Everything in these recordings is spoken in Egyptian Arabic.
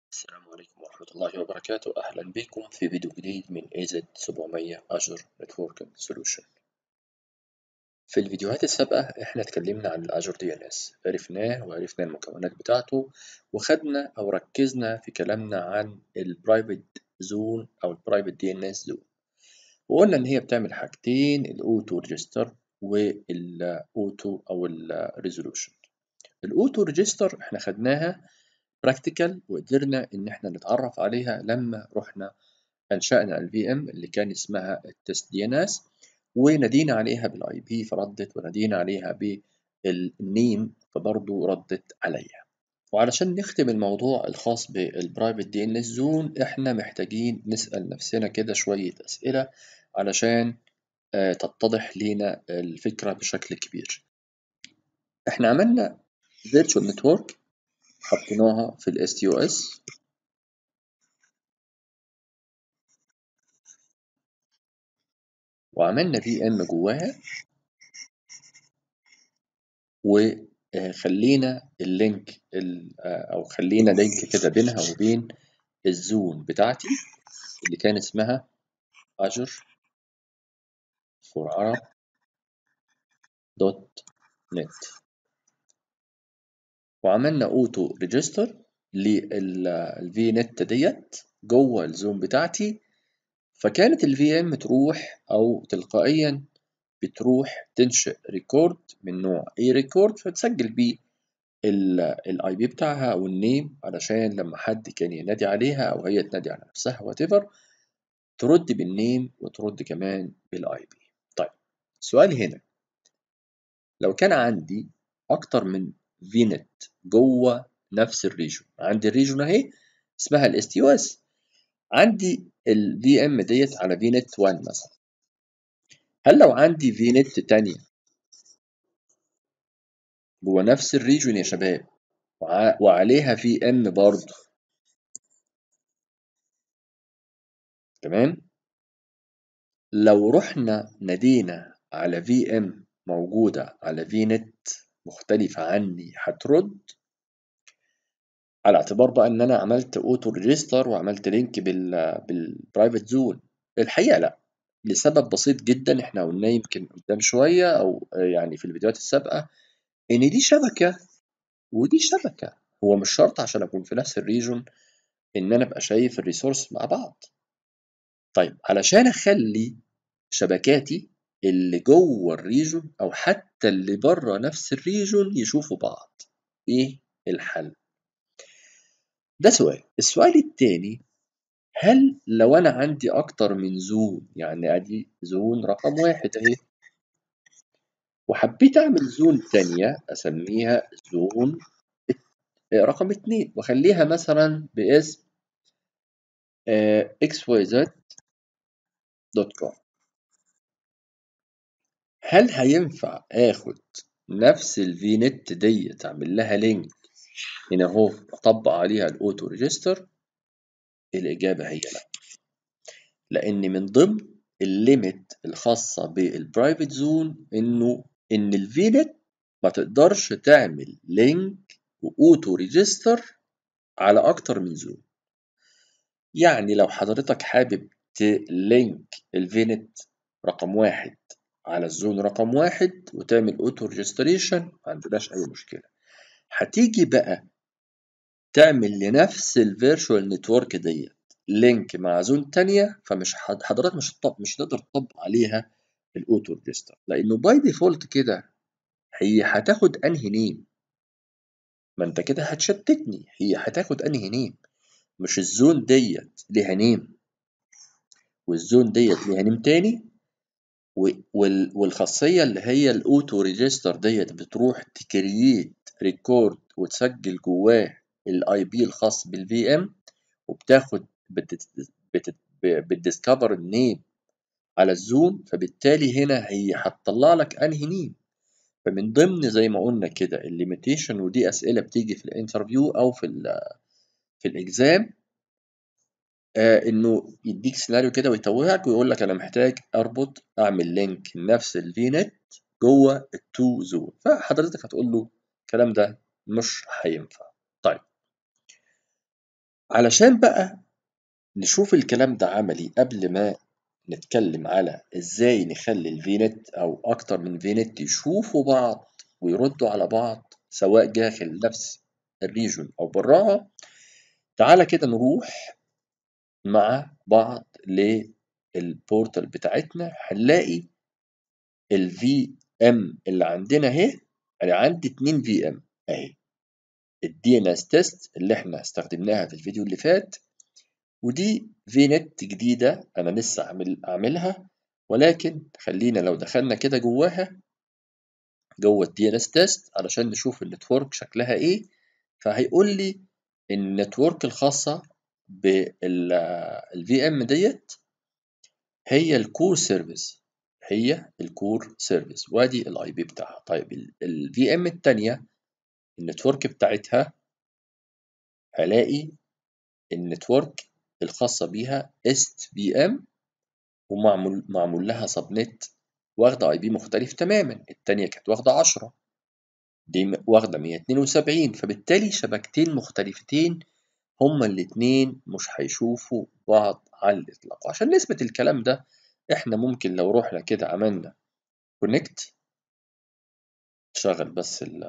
السلام عليكم ورحمة الله وبركاته أهلا بكم في فيديو جديد من AZ700 Azure Networking Solution في الفيديوهات السابقة احنا اتكلمنا عن الأجر دي ان اس عرفناه وعرفنا المكونات بتاعته وخدنا أو ركزنا في كلامنا عن البرايفت زون أو البرايفت دي ان اس زون وقلنا إن هي بتعمل حاجتين الأوتو ريجستر والأوتو أو الريزولوشن الأوتو ريجستر احنا خدناها براكتيكال وقدرنا ان احنا نتعرف عليها لما رحنا انشأنا الفي ام اللي كان اسمها التست دي ان اس ونادينا عليها بالاي بي فردت ونادينا عليها بالنيم فبرضه ردت عليا وعلشان نختم الموضوع الخاص بالبرايفت دي ان اس زون احنا محتاجين نسأل نفسنا كده شوية اسئلة علشان تتضح لينا الفكرة بشكل كبير احنا عملنا فيرتشوال نتورك حطيناها في ال STOS وعملنا في ام جواها وخلينا اللينك او خلينا لينك كده بينها وبين الزون بتاعتي اللي كان اسمها Azure for Arab دوت نت وعملنا اوتو ريجستر للفي نت ديت جوه الزوم بتاعتي فكانت الفي ام تروح او تلقائيا بتروح تنشئ ريكورد من نوع اي ريكورد فتسجل بيه الاي بي بتاعها او النيم علشان لما حد كان ينادي عليها او هي تنادي على نفسها وات ترد بالنيم وترد كمان بالاي بي طيب السؤال هنا لو كان عندي اكتر من فينت جوه نفس الريجون عندي الريجون اهي اسمها الاس تي او اس عندي الفي ام ديت على فينت 1 مثلا هل لو عندي فينت تانية جوه نفس الريجون يا شباب وعليها في ام برضه تمام لو رحنا نادينا على في ام موجودة على في نت مختلفة عني هترد على اعتبار بقى ان انا عملت اوتو ريجستر وعملت لينك بال بالبرايفت زون الحقيقة لا لسبب بسيط جدا احنا قلناه يمكن قدام شوية او يعني في الفيديوهات السابقة ان دي شبكة ودي شبكة هو مش شرط عشان اكون في نفس الريجون ان انا ابقى شايف الريسورس مع بعض طيب علشان اخلي شبكاتي اللي جوه الريجون او حتى اللي بره نفس الريجون يشوفوا بعض ايه الحل ده سؤال السؤال التاني هل لو انا عندي اكتر من زون يعني ادي زون رقم واحد اهي وحبيت اعمل زون تانية اسميها زون رقم اتنين واخليها مثلا باسم xyz.com هل هينفع اخد نفس الفي نت ديت اعمل لها لينك هنا اهو اطبق عليها الاوتو ريجستر الاجابه هي لا لان من ضمن الليميت الخاصه بالبرايفت زون انه ان الفي نت ما تقدرش تعمل لينك واوتو ريجستر على اكتر من زون يعني لو حضرتك حابب تلينك الفينت رقم واحد على الزون رقم واحد وتعمل اوتو ريجستريشن ما عندناش اي مشكله هتيجي بقى تعمل لنفس الفيرتشوال نتورك ديت لينك مع زون تانية فمش حضرتك مش هتطبق مش هتقدر تطبق عليها الاوتو ريجستر لانه باي ديفولت كده هي هتاخد انهي نيم ما انت كده هتشتتني هي هتاخد انهي نيم مش الزون ديت ليها نيم والزون ديت ليها نيم تاني والخاصية اللي هي الأوتو ريجستر ديت بتروح تكرييت ريكورد وتسجل جواه الاي بي الخاص بالفي ام وبتاخد بتديسكفر النيم على الزون فبالتالي هنا هي هتطلع لك انهي نيم فمن ضمن زي ما قلنا كده الليميتيشن ودي اسئله بتيجي في الانترفيو او في ال في الاكزام آه انه يديك سيناريو كده ويتوهك ويقول لك انا محتاج اربط اعمل لينك لنفس الفي نت جوه التو زون فحضرتك هتقول له الكلام ده مش هينفع طيب علشان بقى نشوف الكلام ده عملي قبل ما نتكلم على ازاي نخلي الفينت او اكتر من فينت يشوفوا بعض ويردوا على بعض سواء داخل نفس الريجون او براها تعالى كده نروح مع بعض للبورتال بتاعتنا هنلاقي الفي ام اللي عندنا اهي انا عندي اتنين في ام اهي الدي ان اس تيست اللي احنا استخدمناها في الفيديو اللي فات ودي فينت جديدة أنا لسه عامل أعملها ولكن خلينا لو دخلنا كده جواها جوه الدي ان اس تيست علشان نشوف النتورك شكلها إيه فهيقول لي النتورك الخاصة بالفي ام ديت هي الكور سيرفيس هي الكور سيرفيس وادي الاي بي بتاعها طيب الفي ام الثانيه النتورك بتاعتها هلاقي النتورك الخاصة بيها است بي ام ومعمول معمول لها سبنت واخدة اي بي مختلف تماما التانية كانت واخدة 10 دي واخدة 172 فبالتالي شبكتين مختلفتين هما الاتنين مش هيشوفوا بعض على الإطلاق عشان نثبت الكلام ده احنا ممكن لو رحنا كده عملنا كونكت تشغل بس ال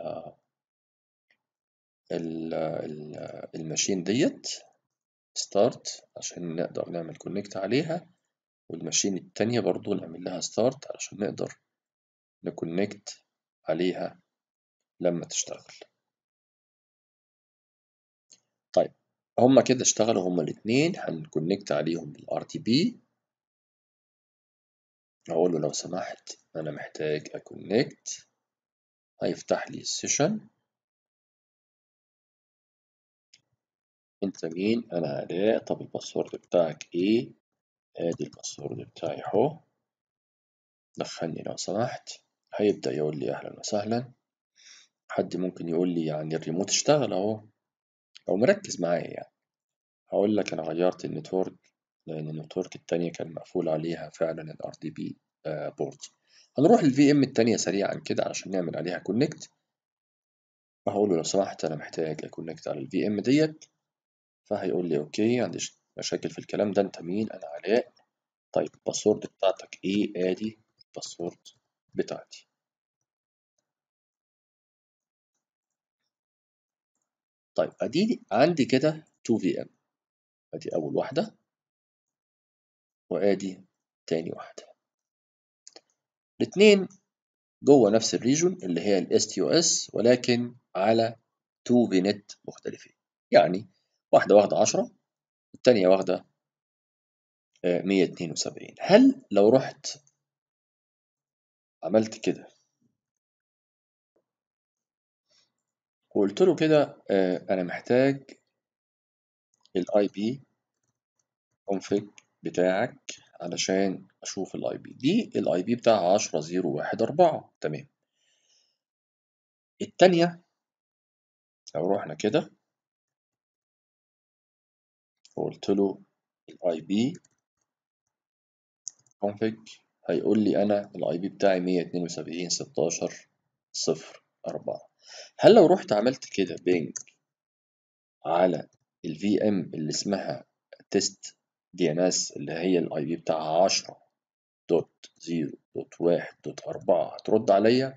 ال الماشين ديت ستارت عشان نقدر نعمل كونكت عليها والماشين التانية برضو نعمل لها ستارت علشان نقدر نكونكت عليها لما تشتغل طيب هما كده اشتغلوا هما الاتنين هنكونكت عليهم بالار تي بي اقول له لو سمحت انا محتاج اكونكت هيفتح لي السيشن انت مين انا علاء طب الباسورد بتاعك ايه ادي الباسورد بتاعي اهو دخلني لو سمحت هيبدأ يقول لي اهلا وسهلا حد ممكن يقول لي يعني الريموت اشتغل اهو او مركز معايا يعني هقول لك انا غيرت النتورك لان النتورك التانية كان مقفول عليها فعلا الار دي بي بورت هنروح للفي ام التانية سريعا كده علشان نعمل عليها كونكت هقول له لو سمحت انا محتاج اكونكت على الفي ام ديت فهيقول لي اوكي عنديش مشاكل في الكلام ده انت مين انا علاء طيب الباسورد بتاعتك ايه ادي الباسورد بتاعتي طيب ادي عندي كده 2 في ام ادي اول واحده وادي تاني واحده الاثنين جوه نفس الريجون اللي هي الاس تي او اس ولكن على 2 في نت مختلفين يعني واحده واخده 10 والتانيه واخده 172 هل لو رحت عملت كده وقلت له كده انا محتاج الاي بي config بتاعك علشان اشوف الاي بي دي الاي بي بتاعها 10 0 1 4 تمام التانية لو رحنا كده وقلت له الاي بي config هيقول لي انا الاي بي بتاعي 172 16 0 4 هل لو رحت عملت كده بينج على الفي ام اللي اسمها تيست دي ان اس اللي هي الاي بي بتاعها 10 دوت 0 دوت 1 دوت 4 هترد عليا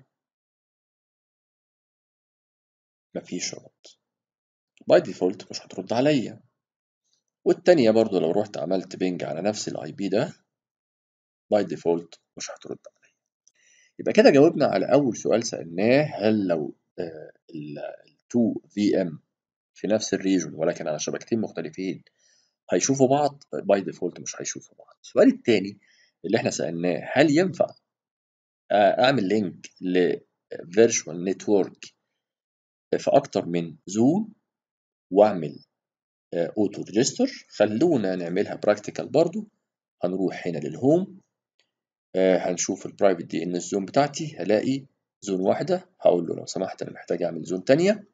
مفيش رد باي ديفولت مش هترد عليا والتانية برضو لو رحت عملت بينج على نفس الاي بي ده باي ديفولت مش هترد عليا يبقى كده جاوبنا على اول سؤال سألناه هل لو ال2 في ام في نفس الريجون ولكن على شبكتين مختلفين هيشوفوا بعض باي ديفولت مش هيشوفوا بعض السؤال الثاني اللي احنا سألناه هل ينفع اعمل لينك لفيرتشوال نتورك في اكتر من زون واعمل اوتو ريجستر خلونا نعملها براكتيكال برضو هنروح هنا للهوم هنشوف البرايفت دي ان الزون بتاعتي هلاقي زون واحدة هقول له لو سمحت انا محتاج اعمل زون تانية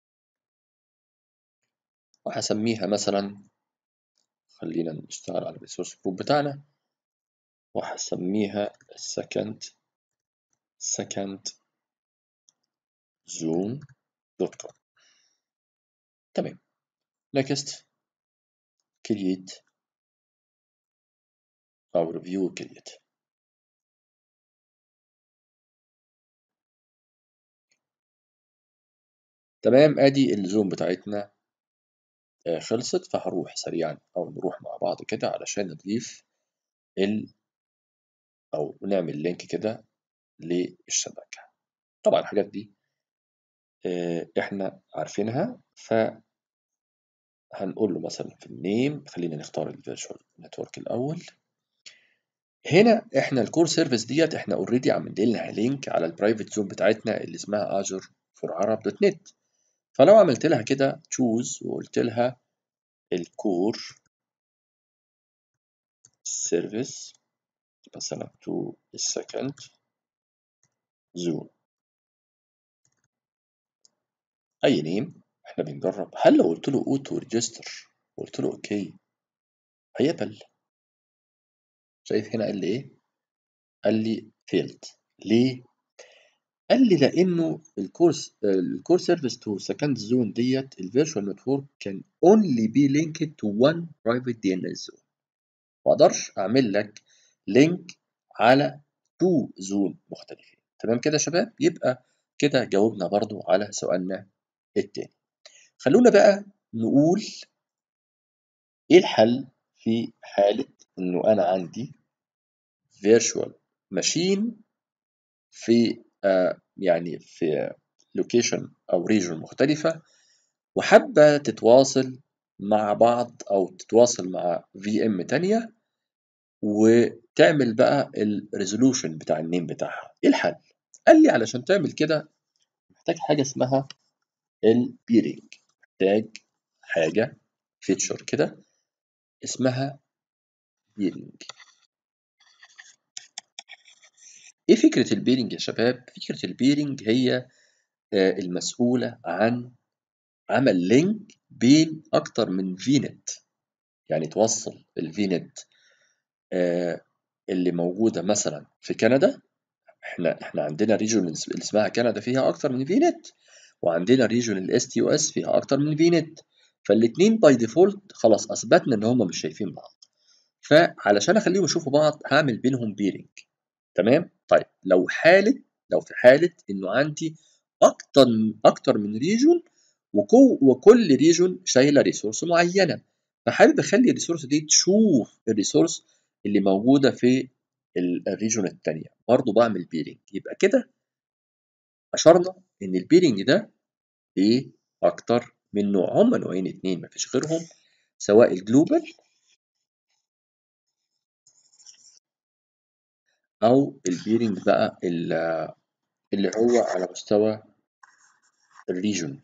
وهسميها مثلا خلينا نشتغل على الريسورس جروب بتاعنا وهسميها second second zone دوت كوم تمام next create أو review create تمام ادي الزوم بتاعتنا آه، خلصت فهروح سريعا او نروح مع بعض كده علشان نضيف ال او نعمل لينك كده للشبكة طبعا الحاجات دي آه، احنا عارفينها ف هنقول له مثلا في النيم خلينا نختار الفيرتشوال نتورك الاول هنا احنا الكور سيرفيس ديت احنا اوريدي عاملين لها لينك على البرايفت زون بتاعتنا اللي اسمها اجر فور عرب دوت نت فلو عملت لها كده تشوز وقلت لها الكور سيرفيس مثلا to السكند زون اي نيم احنا بنجرب هل لو قلت له اوتو ريجستر وقلت له اوكي هيقبل شايف هنا قال لي ايه قال لي فيلد ليه قال لي لانه الكورس الكور سيرفيس تو سكند زون ديت الفيرتشوال نتورك كان اونلي بي لينكد تو وان برايفت دي ان اس زون ما اقدرش اعمل لك لينك على تو زون مختلفين تمام كده يا شباب يبقى كده جاوبنا برضو على سؤالنا التاني خلونا بقى نقول ايه الحل في حالة انه انا عندي virtual machine في آه يعني في لوكيشن او ريجن مختلفة وحابة تتواصل مع بعض او تتواصل مع في ام تانية وتعمل بقى الريزولوشن بتاع النيم بتاعها ايه الحل قال لي علشان تعمل كده محتاج حاجة اسمها البيرنج محتاج حاجة فيتشر كده اسمها بيرنج ايه فكرة البيرنج يا شباب؟ فكرة البيرنج هي المسؤولة عن عمل لينك بين أكتر من فينت يعني توصل الفينت اللي موجودة مثلا في كندا احنا احنا عندنا ريجون اللي اسمها كندا فيها أكتر من فينت وعندنا ريجون الاس تي او اس فيها أكتر من فينت فالاتنين باي ديفولت خلاص أثبتنا إن هما مش شايفين بعض فعلشان أخليهم يشوفوا بعض هعمل بينهم بيرنج تمام طيب لو حالة لو في حالة إنه عندي أكتر أكتر من ريجون وكو وكل ريجون شايلة ريسورس معينة فحابب أخلي الريسورس دي تشوف الريسورس اللي موجودة في الريجون التانية برضه بعمل بيرنج يبقى كده أشرنا إن البيرنج ده إيه أكتر من نوع هما نوعين اتنين مفيش غيرهم سواء الجلوبال أو البيرنج بقى اللي هو على مستوى الريجون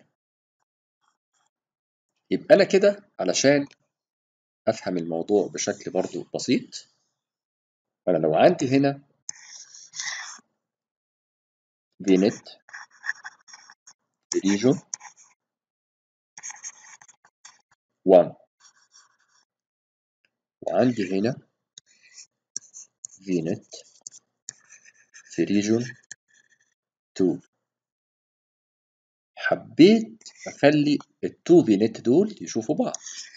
يبقى أنا كده علشان أفهم الموضوع بشكل برضو بسيط أنا لو عندي هنا فينت ريجون 1 وعندي هنا فينت في ريجون 2 حبيت أخلي التو فينت دول يشوفوا بعض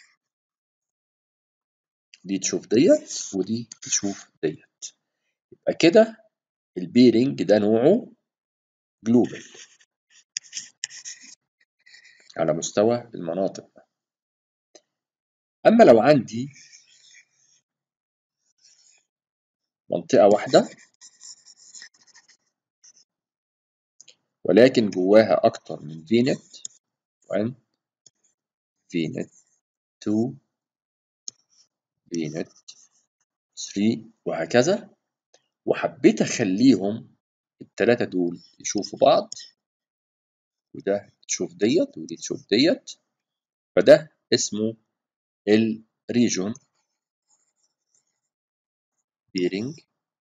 دي تشوف ديت ودي تشوف ديت يبقى كده البيرنج ده نوعه جلوبال على مستوى المناطق أما لو عندي منطقة واحدة ولكن جواها أكتر من فينت 1 فينت 2 فينت 3 وهكذا وحبيت أخليهم التلاتة دول يشوفوا بعض وده تشوف ديت ودي تشوف ديت فده اسمه الريجون بيرنج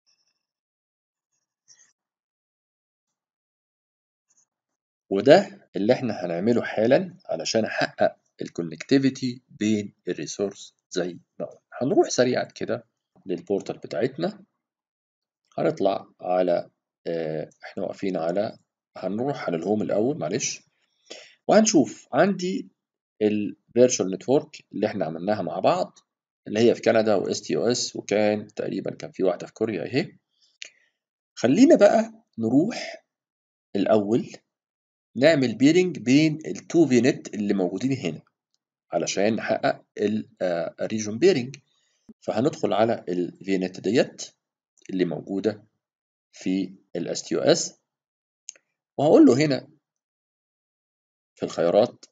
وده اللي احنا هنعمله حالا علشان احقق الكونكتيفيتي بين الريسورس زي ما قلنا هنروح سريعا كده للبورتال بتاعتنا هنطلع على اه احنا واقفين على هنروح على الهوم الاول معلش وهنشوف عندي الفيرتشوال نتورك اللي احنا عملناها مع بعض اللي هي في كندا واس تي او اس وكان تقريبا كان في واحده في كوريا اهي خلينا بقى نروح الاول نعمل بيرنج بين التو فينت اللي موجودين هنا علشان نحقق الريجون بيرنج فهندخل على الفينت ديت اللي موجوده في الاس تي او اس وهقول له هنا في الخيارات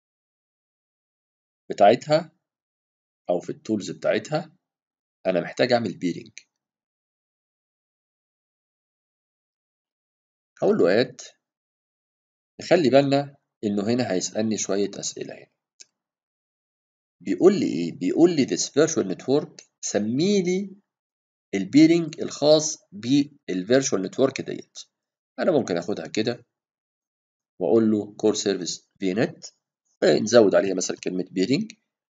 بتاعتها او في التولز بتاعتها انا محتاج اعمل بيرنج هقول له اد نخلي بالنا انه هنا هيسالني شويه اسئله هنا بيقول لي ايه بيقول لي this virtual network سمي لي البيرنج الخاص بالفيرتشوال نتورك ديت انا ممكن اخدها كده واقول له كور سيرفيس في نت نزود عليها مثلا كلمه بيرنج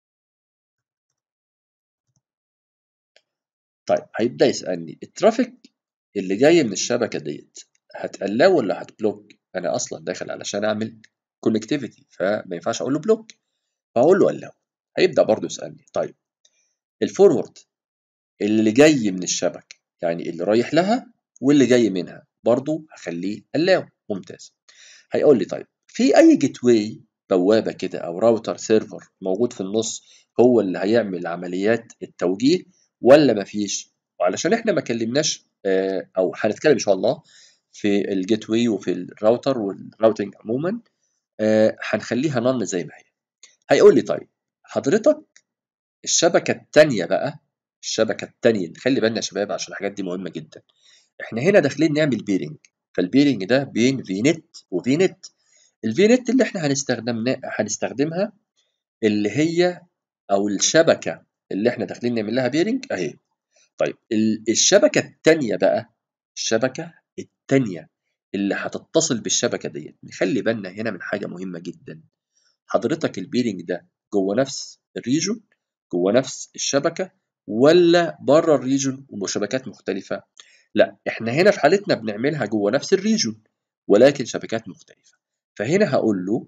طيب هيبدا يسالني الترافيك اللي جاي من الشبكه ديت هتقلقه ولا هتبلوك انا اصلا داخل علشان اعمل كونكتيفيتي فما ينفعش اقول له بلوك فاقول له قلقه هيبدا برضه يسالني طيب الفورورد اللي جاي من الشبكه يعني اللي رايح لها واللي جاي منها برضه هخليه allow ممتاز هيقول لي طيب في اي جيت واي بوابه كده او راوتر سيرفر موجود في النص هو اللي هيعمل عمليات التوجيه ولا مفيش وعلشان احنا ما كلمناش او هنتكلم ان شاء الله في الجيت واي وفي الراوتر والراوتنج عموما هنخليها نن زي ما هي هيقول لي طيب حضرتك الشبكه الثانيه بقى الشبكه الثانيه خلي بالنا يا شباب عشان الحاجات دي مهمه جدا احنا هنا داخلين نعمل بيرنج فالبيرنج ده بين في نت وفي نت الفي نت اللي احنا هنستخدمنا هنستخدمها اللي هي او الشبكه اللي احنا داخلين نعمل لها بيرنج اهي طيب الشبكه الثانيه بقى الشبكه الثانيه اللي هتتصل بالشبكه ديت نخلي بالنا هنا من حاجه مهمه جدا حضرتك البيرنج ده جوه نفس الريجون جوه نفس الشبكه ولا بره الريجون وشبكات مختلفه لا احنا هنا في حالتنا بنعملها جوه نفس الريجون ولكن شبكات مختلفه فهنا هقول له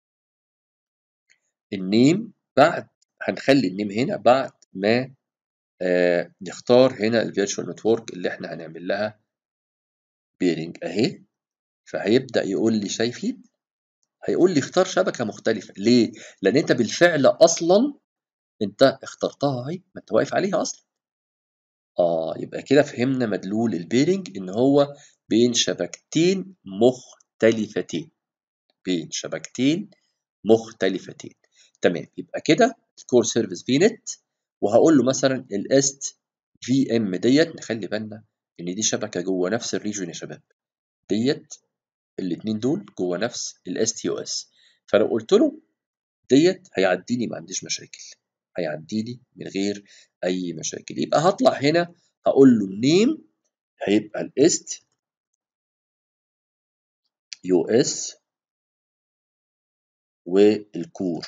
النيم بعد هنخلي النيم هنا بعد ما آه نختار هنا الفيرتشوال نتورك اللي احنا هنعمل لها بيرنج اهي فهيبدا يقول لي شايفين هيقول لي اختار شبكه مختلفه ليه لان انت بالفعل اصلا انت اخترتها اهي ما انت واقف عليها اصلا اه يبقى كده فهمنا مدلول البيرنج ان هو بين شبكتين مختلفتين بين شبكتين مختلفتين تمام يبقى كده الكور سيرفيس في نت وهقول له مثلا الاست في ام ديت نخلي بالنا ان دي شبكه جوه نفس الريجون يا شباب ديت الاثنين دول جوه نفس الاس تي او اس فلو قلت له ديت هيعديني ما عنديش مشاكل هيعديني من غير اي مشاكل يبقى هطلع هنا هقول له النيم هيبقى الاست يو اس والكور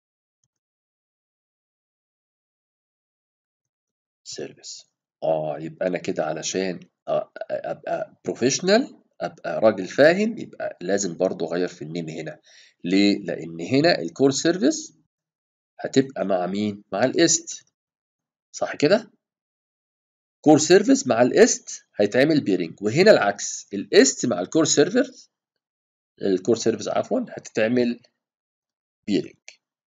سيرفيس اه يبقى انا كده علشان ابقى بروفيشنال ابقى راجل فاهم يبقى لازم برضو اغير في النيم هنا ليه لان هنا الكور سيرفيس هتبقى مع مين مع الاست صح كده كور سيرفيس مع الاست هيتعمل بيرنج وهنا العكس الاست مع الكور سيرفيس الكور سيرفيس عفوا هتتعمل بيرنج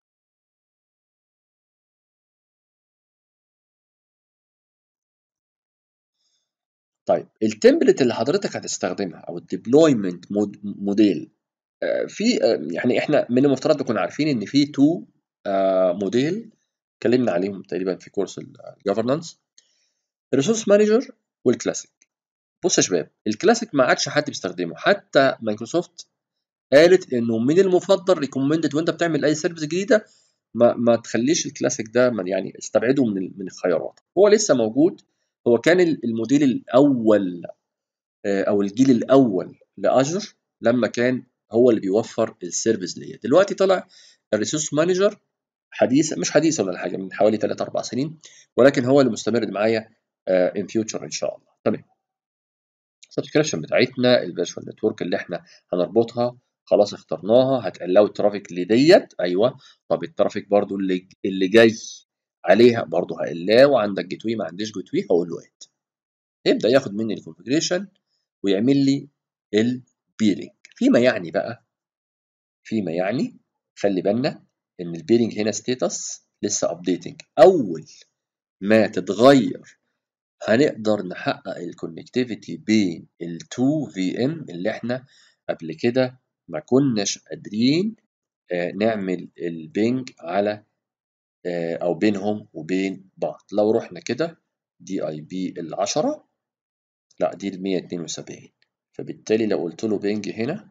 طيب التمبلت اللي حضرتك هتستخدمها او الديبلويمنت موديل في يعني احنا من المفترض نكون عارفين ان في تو موديل اتكلمنا عليهم تقريبا في كورس الجفرنانس الريسورس مانجر والكلاسيك بص يا شباب الكلاسيك ما عادش حد بيستخدمه حتى مايكروسوفت قالت انه من المفضل ريكومندد وانت بتعمل اي سيرفيس جديده ما, ما تخليش الكلاسيك ده يعني استبعده من من الخيارات هو لسه موجود هو كان الموديل الاول او الجيل الاول لاجر لما كان هو اللي بيوفر السيرفيس ديت دلوقتي طلع الريسورس مانجر حديث مش حديث ولا حاجه من حوالي 3 4 سنين ولكن هو اللي مستمر معايا ان فيوتشر ان شاء الله تمام السبسكريبشن بتاعتنا الفيرتشوال نتورك اللي احنا هنربطها خلاص اخترناها هتقلقوا الترافيك لديت ايوه طب الترافيك برضو اللي اللي جاي عليها برضو هقلاه وعندك جيت واي ما عنديش جيت واي هقول له اد يبدا ياخد مني الكونفجريشن ويعمل لي البيرنج فيما يعني بقى فيما يعني خلي بالنا ان البيرنج هنا ستيتس لسه ابديتنج اول ما تتغير هنقدر نحقق الكونكتيفيتي بين التو في ام اللي احنا قبل كده ما كناش قادرين آه نعمل البينج على آه او بينهم وبين بعض لو رحنا كده دي اي بي العشرة لا دي ال 172 فبالتالي لو قلت له بينج هنا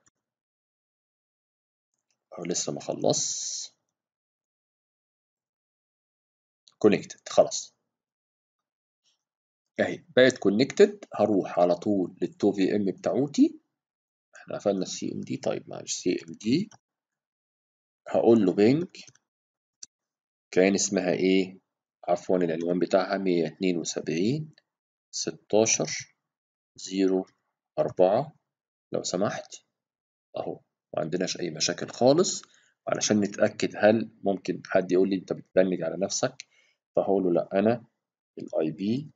او لسه ما خلص كونكتد خلاص اهي بقت كونكتد هروح على طول للتو في ام بتاعتي احنا قفلنا السي ام دي طيب معلش سي ام دي هقول له بينج كان اسمها ايه عفوا العنوان بتاعها 172 16 0 4 لو سمحت اهو ما عندناش اي مشاكل خالص علشان نتاكد هل ممكن حد يقول لي انت بتبنج على نفسك فهقول له لا انا الاي بي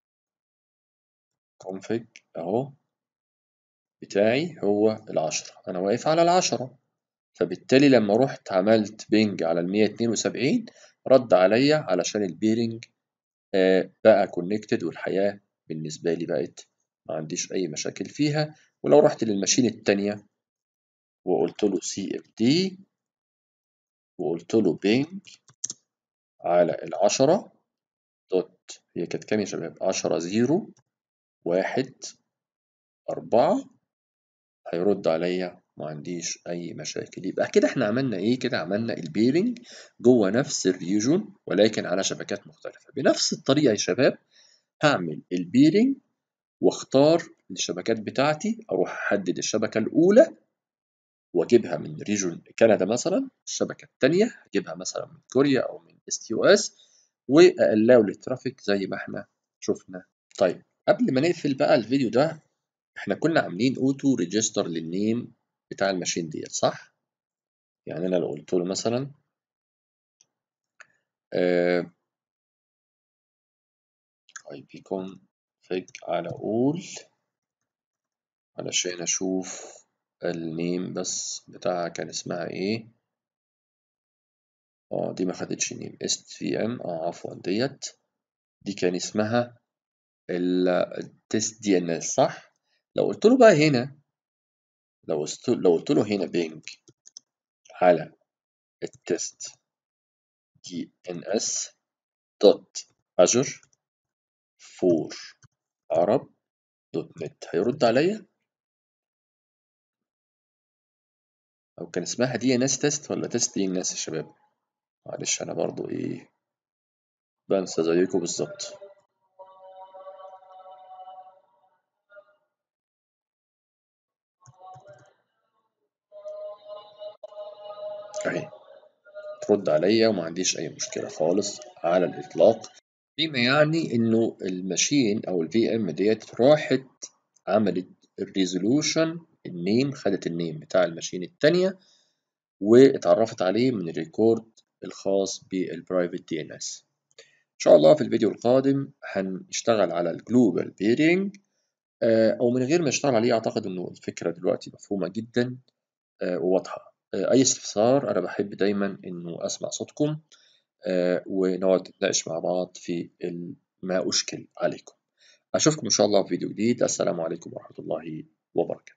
config اهو بتاعي هو العشرة انا واقف على العشرة فبالتالي لما رحت عملت بينج على ال 172 رد عليا علشان البيرنج آه بقى كونكتد والحياة بالنسبة لي بقت ما عنديش أي مشاكل فيها ولو رحت للماشين التانية وقلت له سي ام دي وقلت له بينج على العشرة دوت هي كانت كام يا شباب؟ عشرة زيرو واحد أربعة هيرد عليا ما عنديش أي مشاكل يبقى كده احنا عملنا إيه؟ كده عملنا البيرنج جوه نفس الريجون ولكن على شبكات مختلفة بنفس الطريقة يا شباب هعمل البيرنج واختار الشبكات بتاعتي أروح أحدد الشبكة الأولى واجيبها من ريجون كندا مثلا الشبكه الثانيه هجيبها مثلا من كوريا او من اس تي او اس واقلاو للترافيك زي ما احنا شفنا طيب قبل ما نقفل بقى الفيديو ده احنا كنا عاملين اوتو ريجستر للنيم بتاع الماشين ديت صح يعني انا لو قلت له مثلا اي بي config على اول علشان اشوف النيم بس بتاعها كان اسمها ايه اه دي ما خدتش نيم اس في ام اه عفوا ديت دي كان اسمها التست دي ان اس صح لو قلت له بقى هنا لو قلت لو قلت له هنا بينج على التست دي ان اس دوت اجر فور عرب دوت نت هيرد عليا او كان اسمها دي ان اس تيست ولا تيست دي ان اس يا شباب معلش انا برضو ايه بنسى زيكم بالظبط اهي ترد عليا وما عنديش اي مشكله خالص على الاطلاق فيما يعني انه الماشين او الفي ام ديت راحت عملت الريزولوشن النيم خدت النيم بتاع الماشين التانية واتعرفت عليه من الريكورد الخاص بالبرايفت دي ان اس ان شاء الله في الفيديو القادم هنشتغل على الجلوبال بيرنج او من غير ما نشتغل عليه اعتقد انه الفكره دلوقتي مفهومه جدا وواضحه اي استفسار انا بحب دايما انه اسمع صوتكم ونقعد نتناقش مع بعض في ما اشكل عليكم اشوفكم ان شاء الله في فيديو جديد السلام عليكم ورحمه الله وبركاته